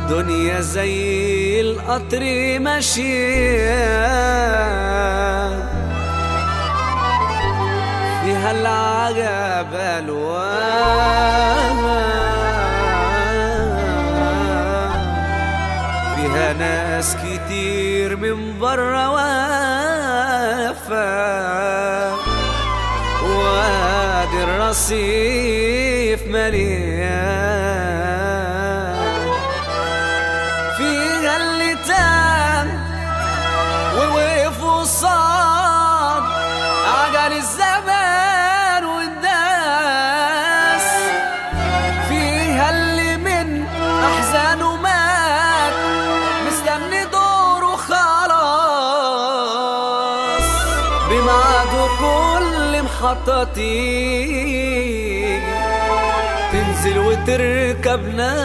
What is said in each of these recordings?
والدنيا زي القطر ماشية فيها العجب ألوان فيها ناس كتير من برا واقفة وادي الرصيف مليان فيها اللي تام ووقف وصاد عجل الزمان والناس فيها اللي من أحزانه مات مستني دوره خلاص بميعاده كل محطة تيجي تنزل وتركب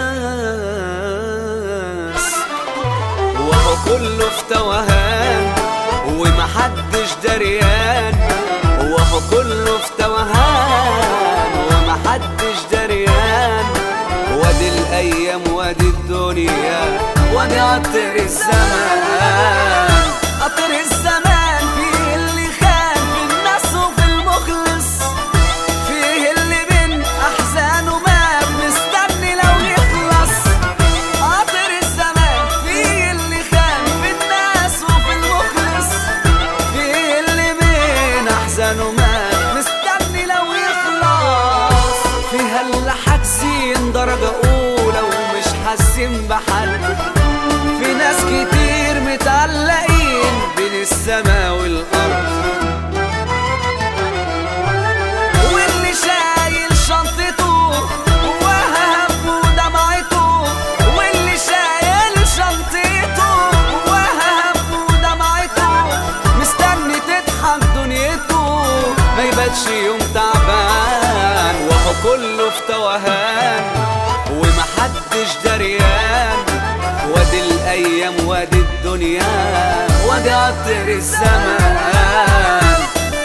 ناس وهو كله في توهان ومحدش دريان وهو كله في توهان ومحدش دريان وادي الايام وادي الدنيا وادي قطر الزمان قطر الزمان فيه اللي خان في الناس وفي المخلص فيه اللي من احزانه مات مستني لو يخلص قطر الزمان فيه اللي خان في الناس وفي المخلص فيه اللي من احزانه مات مستني لو يخلص فيها اللي حاجزين درجة أولى ومش حاسين بحل في ناس كتير متعلقين بين السما والأرض واللي شايل شنطته وهم ودمعته واللي شايل شنطته وهم ودمعته مستني تضحك دنيته ما يباتش يوم تعبان وهو كله في توهان ومحدش دريان وادي الايام وادي الدنيا وادي قطر الزمان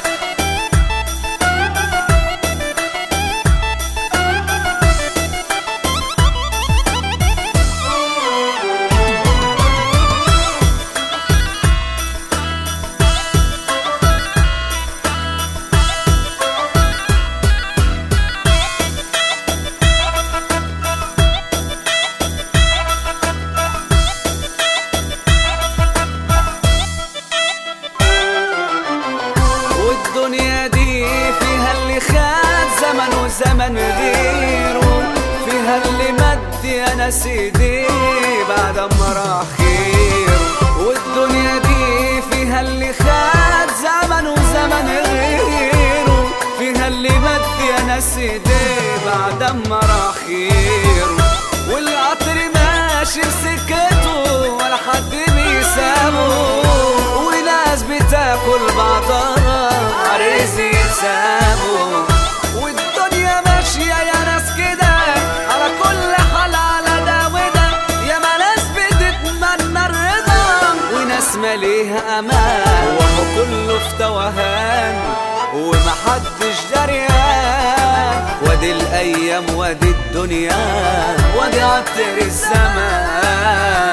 والدنيا دي فيها اللي خد زمن وزمن غيره فيها اللي مد يا ناس ايديه بعد ما راح خير والدنيا دي فيها اللي خد زمن وزمن غيره فيها اللي مد يا ناس ايديه بعد ما راح خير والقطر ماشي بسكته ولا حد بيسابه وناس بتاكل بعضها رزق يسابه والدنيا ماشية يا ناس كده على كل حال على ده وده يا ما ناس بتتمنى الرضا وناس ماليها امان وهو كله في توهان ومحدش دريان وادي الايام وادي الدنيا وادي قطر الزمان